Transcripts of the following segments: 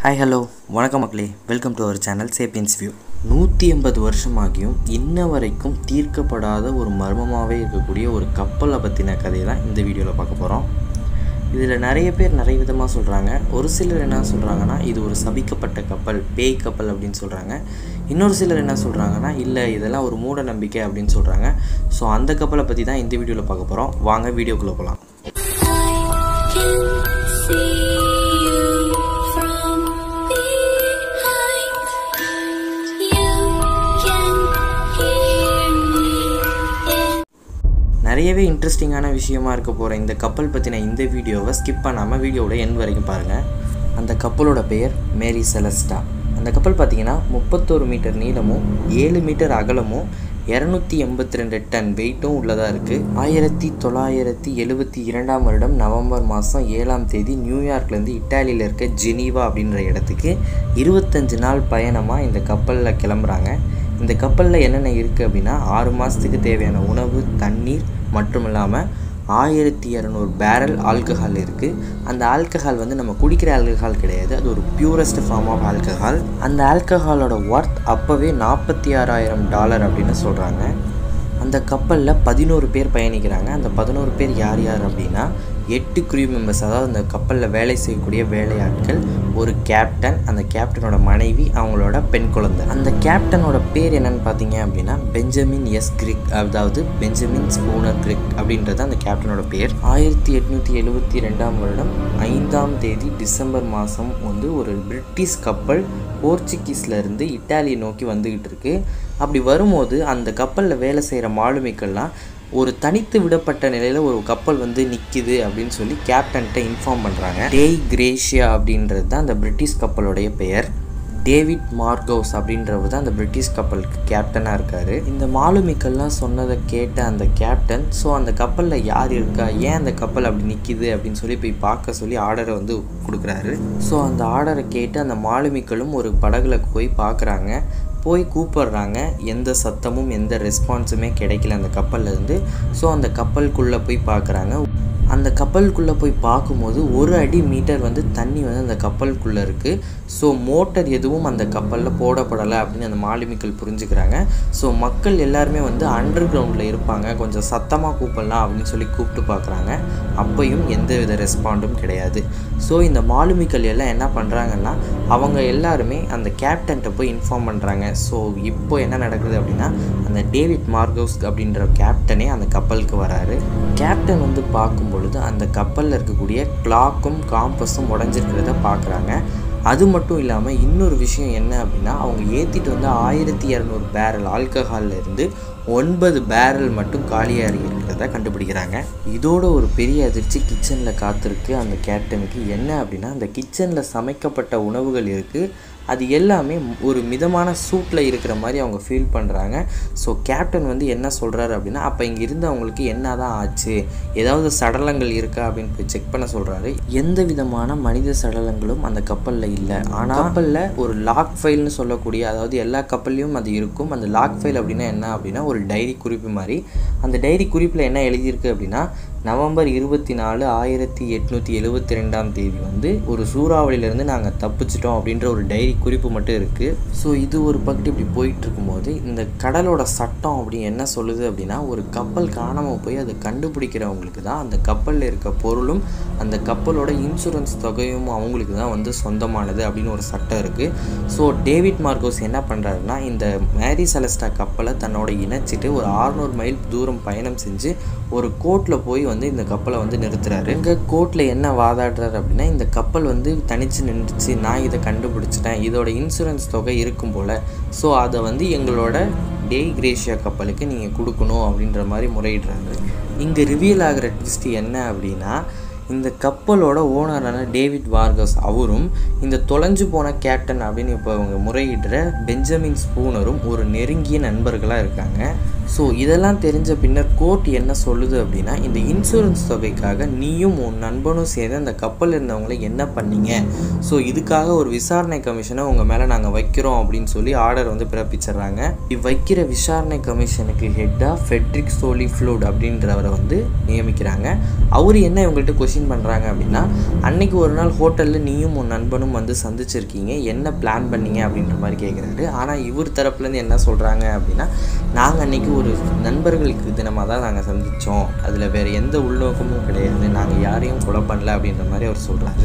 Hi hello வணக்கம் மக்களே welcome to our channel Sapiens view நூற்றி எண்பது வருஷமாகியும் இன்ன வரைக்கும் தீர்க்கப்படாத ஒரு மர்மமாகவே இருக்கக்கூடிய ஒரு கப்பலை பற்றின கதையை தான் இந்த வீடியோவில் பார்க்க போகிறோம் இதில் நிறைய பேர் நிறைய விதமாக சொல்கிறாங்க ஒரு சிலர் என்ன சொல்கிறாங்கன்னா இது ஒரு சபிக்கப்பட்ட கப்பல் பேய் கப்பல் அப்படின்னு சொல்கிறாங்க இன்னொரு சிலர் என்ன சொல்கிறாங்கன்னா இல்லை இதெல்லாம் ஒரு மூட நம்பிக்கை அப்படின்னு சொல்கிறாங்க ஸோ அந்த கப்பலை பற்றி தான் இந்த வீடியோவில் பார்க்க போகிறோம் வாங்க வீடியோக்குள்ளே போகலாம் I can see you from behind. You can hear me in நிறையவே இன்ட்ரெஸ்டிங்கான விஷயமா இருக்க போகிற இந்த கப்பல் பற்றின இந்த வீடியோவை ஸ்கிப் பண்ணாமல் வீடியோவோட எண்ட் வரைக்கும் பாருங்கள் அந்த கப்பலோட பெயர் மேரி செலஸ்டா அந்த கப்பல் பார்த்தீங்கன்னா முப்பத்தோரு மீட்டர் நீளமும் ஏழு மீட்டர் அகலமும் இரநூத்தி எண்பத்தி ரெண்டு டன் வெயிட்டும் உள்ளதாக இருக்குது ஆயிரத்தி தொள்ளாயிரத்தி எழுபத்தி இரண்டாம் வருடம் நவம்பர் மாதம் ஏழாம் தேதி நியூயார்க்லேருந்து இட்டாலியில் இருக்க ஜெனீவா அப்படின்ற இடத்துக்கு இருபத்தஞ்சு நாள் பயணமாக இந்த கப்பலில் கிளம்புறாங்க இந்த கப்பலில் என்னென்ன இருக்குது அப்படின்னா ஆறு மாதத்துக்கு தேவையான உணவு தண்ணீர் மட்டும் இல்லாமல் ஆயிரத்தி இரநூறு பேரல் ஆல்கஹால் இருக்குது அந்த ஆல்கஹால் வந்து நம்ம குடிக்கிற ஆல்கஹால் கிடையாது அது ஒரு பியூரஸ்ட் ஃபார்ம் ஆஃப் ஆல்கஹால் அந்த ஆல்கஹாலோட ஒர்த் அப்போவே நாற்பத்தி ஆறாயிரம் டாலர் அப்படின்னு சொல்கிறாங்க அந்த கப்பலில் பதினோரு பேர் பயணிக்கிறாங்க அந்த பதினோரு பேர் யார் யார் அப்படின்னா எட்டு க்ரூ மெம்பர்ஸ் அதாவது அந்த கப்பலில் வேலை செய்யக்கூடிய வேலையாட்கள் ஒரு கேப்டன் அந்த கேப்டனோட மனைவி அவங்களோட பெண் குழந்தை அந்த கேப்டனோட பேர் என்னன்னு பார்த்தீங்க அப்படின்னா பெஞ்சமின் எஸ் கிரிக் அதாவது பெஞ்சமின் ஸ்பூனர் கிரிக் அப்படின்றது அந்த கேப்டனோட பேர் ஆயிரத்தி எட்நூற்றி எழுபத்தி ரெண்டாம் வருடம் ஐந்தாம் தேதி டிசம்பர் மாதம் வந்து ஒரு பிரிட்டிஷ் கப்பல் போர்ச்சுகீஸ்ல இருந்து இட்டாலியை நோக்கி வந்துக்கிட்டு இருக்கு அப்படி வரும்போது அந்த கப்பலில் வேலை செய்கிற மாலுமிக்கள்லாம் ஒரு தனித்து விடப்பட்ட நிலையில் ஒரு கப்பல் வந்து நிற்கிது அப்படின்னு சொல்லி கேப்டன்கிட்ட இன்ஃபார்ம் பண்ணுறாங்க டேய் கிரேஷியா அப்படின்றது தான் அந்த பிரிட்டிஷ் கப்பலுடைய பெயர் டேவிட் மார்கோஸ் அப்படின்றவர் தான் அந்த பிரிட்டிஷ் கப்பலுக்கு கேப்டனாக இருக்கார் இந்த மாலுமிக்கள்லாம் சொன்னதை கேட்ட அந்த கேப்டன் ஸோ அந்த கப்பலில் யார் இருக்கா ஏன் அந்த கப்பல் அப்படி நிற்கிது அப்படின்னு சொல்லி போய் பார்க்க சொல்லி ஆர்டரை வந்து கொடுக்குறாரு ஸோ அந்த ஆர்டரை கேட்டு அந்த மாலுமிக்களும் ஒரு படகுல போய் பார்க்குறாங்க போய் கூப்பிடுறாங்க எந்த சத்தமும் எந்த ரெஸ்பான்ஸுமே கிடைக்கல அந்த கப்பல்ல இருந்து ஸோ அந்த கப்பலுக்குள்ளே போய் பார்க்குறாங்க அந்த கப்பலுக்குள்ளே போய் பார்க்கும்போது ஒரு அடி மீட்டர் வந்து தண்ணி வந்து அந்த கப்பலுக்குள்ளே இருக்குது ஸோ மோட்டர் எதுவும் அந்த கப்பலில் போடப்படலை அப்படின்னு அந்த மாலுமிகள் புரிஞ்சுக்கிறாங்க ஸோ மக்கள் எல்லாருமே வந்து அண்டர் கிரவுண்டில் இருப்பாங்க கொஞ்சம் சத்தமாக கூப்பிடலாம் அப்படின்னு சொல்லி கூப்பிட்டு பார்க்குறாங்க அப்பையும் எந்த வித ரெஸ்பாண்டும் கிடையாது ஸோ இந்த மாலுமிகள் எல்லாம் என்ன பண்ணுறாங்கன்னா அவங்க எல்லாருமே அந்த கேப்டன்கிட்ட போய் இன்ஃபார்ம் பண்ணுறாங்க ஸோ இப்போ என்ன நடக்குது அப்படின்னா அந்த டேவிட் மார்கோஸ் அப்படின்ற கேப்டனே அந்த கப்பலுக்கு வராரு கேப்டன் வந்து பார்க்கும் பொழுது அந்த கப்பலில் இருக்கக்கூடிய கிளாக்கும் காம்பஸும் உடஞ்சிருக்கிறத பார்க்குறாங்க அது மட்டும் இல்லாமல் இன்னொரு விஷயம் என்ன அப்படின்னா அவங்க ஏற்றிட்டு வந்து ஆயிரத்தி இரநூறு பேரல் ஆல்கஹாலில் இருந்து ஒன்பது பேரல் மட்டும் காலியாக இருக்கிறத கண்டுபிடிக்கிறாங்க இதோட ஒரு பெரிய அதிர்ச்சி கிச்சனில் காத்திருக்கு அந்த கேப்டனுக்கு என்ன அப்படின்னா அந்த கிச்சனில் சமைக்கப்பட்ட உணவுகள் இருக்குது அது எல்லாமே ஒரு மிதமான சூட்டில் இருக்கிற மாதிரி அவங்க ஃபீல் பண்ணுறாங்க ஸோ கேப்டன் வந்து என்ன சொல்கிறாரு அப்படின்னா அப்போ இங்கே இருந்தவங்களுக்கு என்ன தான் ஆச்சு ஏதாவது சடலங்கள் இருக்கா அப்படின்னு போய் செக் பண்ண சொல்கிறாரு எந்த விதமான மனித சடலங்களும் அந்த கப்பலில் இல்லை ஆனால் கப்பலில் ஒரு லாக் ஃபைல்னு சொல்லக்கூடிய அதாவது எல்லா கப்பல்லையும் அது இருக்கும் அந்த லாக் ஃபைல் அப்படின்னா என்ன அப்படின்னா ஒரு டைரி குறிப்பு மாதிரி அந்த டைரி குறிப்பில் என்ன எழுதியிருக்கு அப்படின்னா நவம்பர் இருபத்தி நாலு ஆயிரத்தி எட்நூற்றி எழுபத்தி ரெண்டாம் தேதி வந்து ஒரு சூறாவளியிலேருந்து நாங்கள் தப்பிச்சிட்டோம் அப்படின்ற ஒரு டைரி குறிப்பு மட்டும் இருக்குது ஸோ இது ஒரு பக்கத்து இப்படி போயிட்டு இருக்கும்போது இந்த கடலோட சட்டம் அப்படி என்ன சொல்லுது அப்படின்னா ஒரு கப்பல் காணாமல் போய் அதை கண்டுபிடிக்கிறவங்களுக்கு தான் அந்த கப்பலில் இருக்க பொருளும் அந்த கப்பலோட இன்சூரன்ஸ் தொகையும் அவங்களுக்கு தான் வந்து சொந்தமானது அப்படின்னு ஒரு சட்டம் இருக்குது ஸோ டேவிட் மார்கோஸ் என்ன பண்ணுறாருன்னா இந்த மேரி செலஸ்டா கப்பலை தன்னோட இணைச்சிட்டு ஒரு ஆறுநூறு மைல் தூரம் பயணம் செஞ்சு ஒரு கோர்ட்டில் போய் வந்து இந்த கப்பலை வந்து நிறுத்துறாரு இங்கே கோர்ட்டில் என்ன வாதாடுறாரு அப்படின்னா இந்த கப்பல் வந்து தனிச்சு நின்றுச்சு நான் இதை கண்டுபிடிச்சிட்டேன் இதோட இன்சூரன்ஸ் தொகை இருக்கும் போல் ஸோ அதை வந்து எங்களோட டேய் கிரேஷியா கப்பலுக்கு நீங்கள் கொடுக்கணும் அப்படின்ற மாதிரி முறையிடுறாரு இங்கே ரிவீல் ஆகிற ட்விஸ்ட் என்ன அப்படின்னா இந்த கப்பலோட ஓனரான டேவிட் வார்கஸ் அவரும் இந்த தொலைஞ்சு போன கேப்டன் அப்படின்னு இப்போ அவங்க முறையிடுற பெஞ்சமின் ஸ்பூனரும் ஒரு நெருங்கிய நண்பர்களாக இருக்காங்க ஸோ இதெல்லாம் தெரிஞ்ச பின்னர் கோர்ட் என்ன சொல்லுது அப்படின்னா இந்த இன்சூரன்ஸ் தொகைக்காக நீயும் உன் நண்பனும் சேர்ந்து அந்த கப்பல் இருந்தவங்களை என்ன பண்ணீங்க ஸோ இதுக்காக ஒரு விசாரணை கமிஷனை உங்கள் மேலே நாங்கள் வைக்கிறோம் அப்படின்னு சொல்லி ஆர்டர் வந்து பிறப்பிச்சிடுறாங்க வைக்கிற விசாரணை கமிஷனுக்கு ஹெட்டாக ஃபெட்ரிக் சோலி ஃப்ளூட் அப்படின்றவரை வந்து நியமிக்கிறாங்க அவர் என்ன இவங்கள்ட்ட கொஷின் பண்ணுறாங்க அப்படின்னா அன்னைக்கு ஒரு நாள் ஹோட்டலில் நீயும் உன் நண்பனும் வந்து சந்திச்சிருக்கீங்க என்ன பிளான் பண்ணீங்க அப்படின்ற மாதிரி கேட்குறாரு ஆனால் இவர் தரப்புலேருந்து என்ன சொல்கிறாங்க அப்படின்னா நாங்கள் அன்னைக்கு ஒரு நண்பர்களுக்கு தினமாக தான் நாங்கள் சந்தித்தோம் அதில் வேறு எந்த உள்நோக்கமும் கிடையாது நாங்கள் யாரையும் கொலை பண்ணல அப்படின்ற மாதிரி அவர் சொல்கிறாரு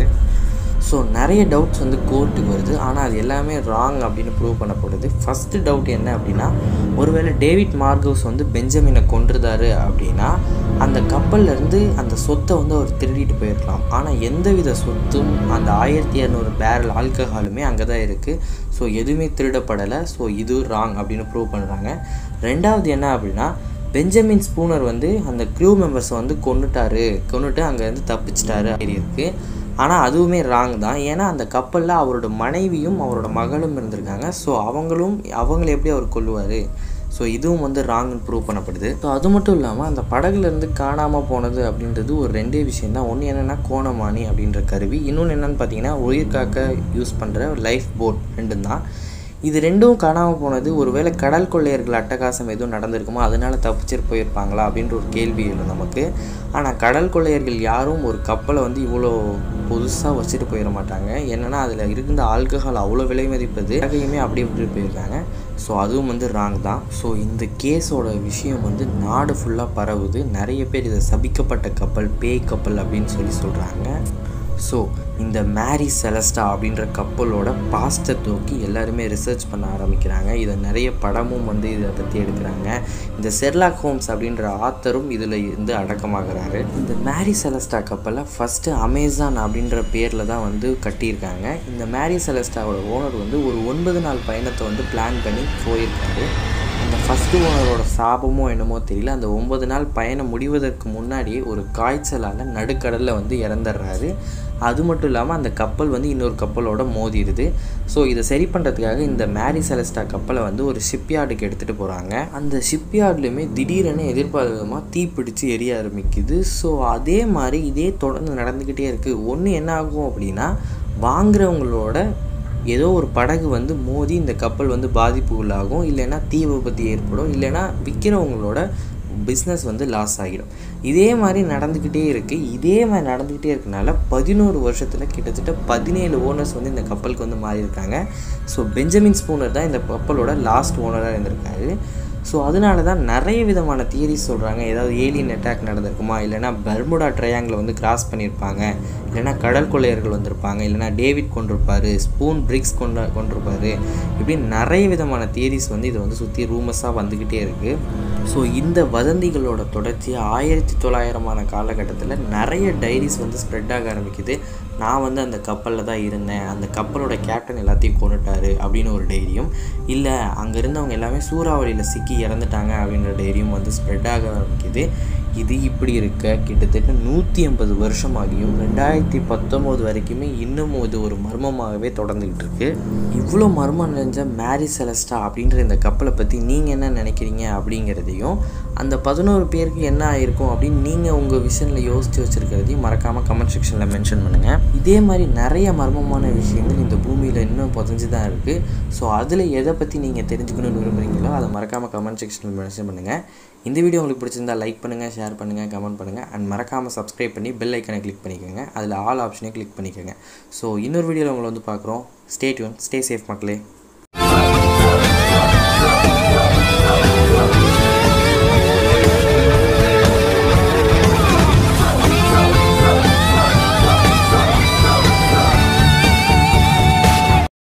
ஸோ நிறைய டவுட்ஸ் வந்து கோர்ட்டுக்கு வருது ஆனால் அது எல்லாமே ராங் அப்படின்னு ப்ரூவ் பண்ணப்படுது ஃபஸ்ட்டு டவுட் என்ன அப்படின்னா ஒருவேளை டேவிட் மார்கோஸ் வந்து பெஞ்சமினை கொன்றுதாரு அப்படின்னா அந்த கப்பல்ல இருந்து அந்த சொத்தை வந்து அவர் திருடிட்டு போயிருக்கலாம் ஆனால் எந்தவித சொத்தும் அந்த ஆயிரத்தி இரநூறு பேரல் ஆல்கஹாலுமே அங்கே தான் இருக்குது ஸோ எதுவுமே திருடப்படலை ஸோ இது ராங் அப்படின்னு ப்ரூவ் பண்ணுறாங்க ரெண்டாவது என்ன அப்படின்னா பெஞ்சமின் ஸ்பூனர் வந்து அந்த க்ரூ மெம்பர்ஸை வந்து கொண்டுட்டாரு கொண்டுட்டு அங்கேருந்து தப்பிச்சிட்டாரு அப்படி இருக்குது ஆனால் அதுவுமே ராங் தான் ஏன்னா அந்த கப்பலில் அவரோட மனைவியும் அவரோட மகளும் இருந்திருக்காங்க ஸோ அவங்களும் அவங்கள எப்படி அவர் கொல்லுவார் ஸோ இதுவும் வந்து ராங்னு ப்ரூவ் பண்ணப்படுது ஸோ அது மட்டும் இல்லாமல் அந்த படகுலேருந்து காணாமல் போனது அப்படின்றது ஒரு ரெண்டே விஷயம் தான் ஒன்று என்னென்னா கோணமானி அப்படின்ற கருவி இன்னொன்று என்னென்னு பார்த்தீங்கன்னா உயிர் காக்க யூஸ் பண்ணுற லைஃப் போட் ரெண்டும் தான் இது ரெண்டும் காணாமல் போனது ஒருவேளை கடல் கொள்ளையர்கள் அட்டகாசம் எதுவும் நடந்திருக்குமோ அதனால தப்பிச்சிட்டு போயிருப்பாங்களா அப்படின்ற ஒரு கேள்வி எழும் நமக்கு ஆனால் கடல் கொள்ளையர்கள் யாரும் ஒரு கப்பலை வந்து இவ்வளோ புதுசாக வச்சுட்டு போயிட மாட்டாங்க என்னென்னா அதில் இருந்த ஆல்கஹால் அவ்வளோ விலை மதிப்பது நகையுமே அப்படியே விட்டுட்டு போயிருக்காங்க ஸோ அதுவும் வந்து ராங் தான் ஸோ இந்த கேஸோட விஷயம் வந்து நாடு ஃபுல்லாக பரவுது நிறைய பேர் இதை சபிக்கப்பட்ட கப்பல் பேய் கப்பல் அப்படின்னு சொல்லி சொல்கிறாங்க ஸோ இந்த மேரி செலஸ்டா அப்படின்ற கப்பலோட பாஸ்ட்டை தூக்கி எல்லாருமே ரிசர்ச் பண்ண ஆரம்பிக்கிறாங்க இதை நிறைய படமும் வந்து இதை பற்றி எடுக்கிறாங்க இந்த செர்லாக் ஹோம்ஸ் அப்படின்ற ஆத்தரும் இதில் இருந்து அடக்கமாகிறாரு இந்த மேரி செலஸ்டா கப்பலை ஃபஸ்ட்டு அமேசான் அப்படின்ற பேரில் தான் வந்து கட்டியிருக்காங்க இந்த மேரி செலஸ்டாவோட ஓனர் வந்து ஒரு ஒன்பது நாள் பயணத்தை வந்து பிளான் பண்ணி போயிருக்காரு அந்த ஃபஸ்ட்டு ஓனரோட சாபமோ என்னமோ தெரியல அந்த ஒம்பது நாள் பயணம் முடிவதற்கு முன்னாடி ஒரு காய்ச்சலால் நடுக்கடலில் வந்து இறந்துடுறாரு அது மட்டும் இல்லாமல் அந்த கப்பல் வந்து இன்னொரு கப்பலோட மோதிடுது ஸோ இதை சரி பண்ணுறதுக்காக இந்த மேரி செலஸ்டா கப்பலை வந்து ஒரு ஷிப்யார்டுக்கு எடுத்துகிட்டு போகிறாங்க அந்த ஷிப்யார்ட்லேயுமே திடீரென எதிர்பார்த்தமாக தீப்பிடிச்சு எரிய ஆரம்பிக்குது ஸோ அதே மாதிரி இதே தொடர்ந்து நடந்துக்கிட்டே இருக்குது ஒன்று என்ன ஆகும் அப்படின்னா வாங்குறவங்களோட ஏதோ ஒரு படகு வந்து மோதி இந்த கப்பல் வந்து பாதிப்பு உள்ளாகும் இல்லைன்னா தீ விபத்து ஏற்படும் இல்லைன்னா விற்கிறவங்களோட பிஸ்னஸ் வந்து லாஸ் ஆகிடும் இதே மாதிரி நடந்துக்கிட்டே இருக்குது இதே மாதிரி நடந்துக்கிட்டே இருக்கனால பதினோரு வருஷத்தில் கிட்டத்தட்ட பதினேழு ஓனர்ஸ் வந்து இந்த கப்பலுக்கு வந்து மாறியிருக்காங்க ஸோ பெஞ்சமின் ஸ்பூனர் தான் இந்த கப்பலோட லாஸ்ட் ஓனராக இருந்திருக்காரு ஸோ அதனால தான் நிறைய விதமான தியரிஸ் சொல்கிறாங்க ஏதாவது ஏலியன் அட்டாக் நடந்திருக்குமா இல்லைனா பர்முடா ட்ரையாங்கில் வந்து கிராஸ் பண்ணியிருப்பாங்க இல்லைனா கடல் கொள்ளையர்கள் வந்திருப்பாங்க இல்லைனா டேவிட் கொண்டிருப்பார் ஸ்பூன் பிரிக்ஸ் கொண்டு கொண்டிருப்பார் இப்படி நிறைய விதமான தியரிஸ் வந்து இது வந்து சுற்றி ரூமஸாக வந்துக்கிட்டே இருக்குது ஸோ இந்த வதந்திகளோட தொடர்ச்சியாக ஆயிரத்தி தொள்ளாயிரமான காலகட்டத்தில் நிறைய டைரிஸ் வந்து ஸ்ப்ரெட் ஆக ஆரம்பிக்குது நான் வந்து அந்த கப்பலில் தான் இருந்தேன் அந்த கப்பலோட கேப்டன் எல்லாத்தையும் கொண்டுட்டாரு அப்படின்னு ஒரு டைரியும் இல்லை அங்கே இருந்தவங்க எல்லாமே சூறாவளியில் சிக்கி இறந்துட்டாங்க அப்படின்ற டைரியும் வந்து ஸ்ப்ரெட் ஆக ஆரம்பிக்குது இது இப்படி இருக்க கிட்டத்தட்ட நூற்றி ஐம்பது வருஷமாகியும் ரெண்டாயிரத்தி பத்தொம்போது வரைக்குமே இன்னமும் இது ஒரு மர்மமாகவே தொடர்ந்துக்கிட்டு இருக்கு இவ்வளோ மர்மம் நிறைஞ்ச மேரி செலஸ்டா அப்படின்ற இந்த கப்பலை பற்றி நீங்கள் என்ன நினைக்கிறீங்க அப்படிங்கிறதையும் அந்த பதினோரு பேருக்கு என்ன ஆயிருக்கும் அப்படின்னு நீங்கள் உங்கள் விஷனில் யோசித்து வச்சுருக்கிறதையும் மறக்காமல் கமெண்ட் செக்ஷனில் மென்ஷன் பண்ணுங்கள் இதே மாதிரி நிறைய மர்மமான விஷயங்கள் இந்த பூமியில் இன்னும் புதஞ்சு தான் இருக்குது ஸோ அதில் எதை பற்றி நீங்கள் தெரிஞ்சுக்கணும்னு விரும்புகிறீங்களோ அதை மறக்காமல் கமெண்ட் செக்ஷனில் மென்ஷன் பண்ணுங்கள் இந்த வீடியோ உங்களுக்கு பிடிச்சிருந்தா லைக் பண்ணுங்கள் ஷேர் பண்ணுங்கள் கமெண்ட் பண்ணுங்கள் அண்ட் மறக்காமல் சப்ஸ்கிரைப் பண்ணி பெல் ஐக்கனை கிளிக் பண்ணிக்கோங்க அதில் ஆல் ஆப்ஷனே கிளிக் பண்ணிக்கோங்க ஸோ இன்னொரு வீடியோவில் உங்களை வந்து பார்க்குறோம் ஸ்டே டியூன் ஸ்டே சேஃப் மக்களே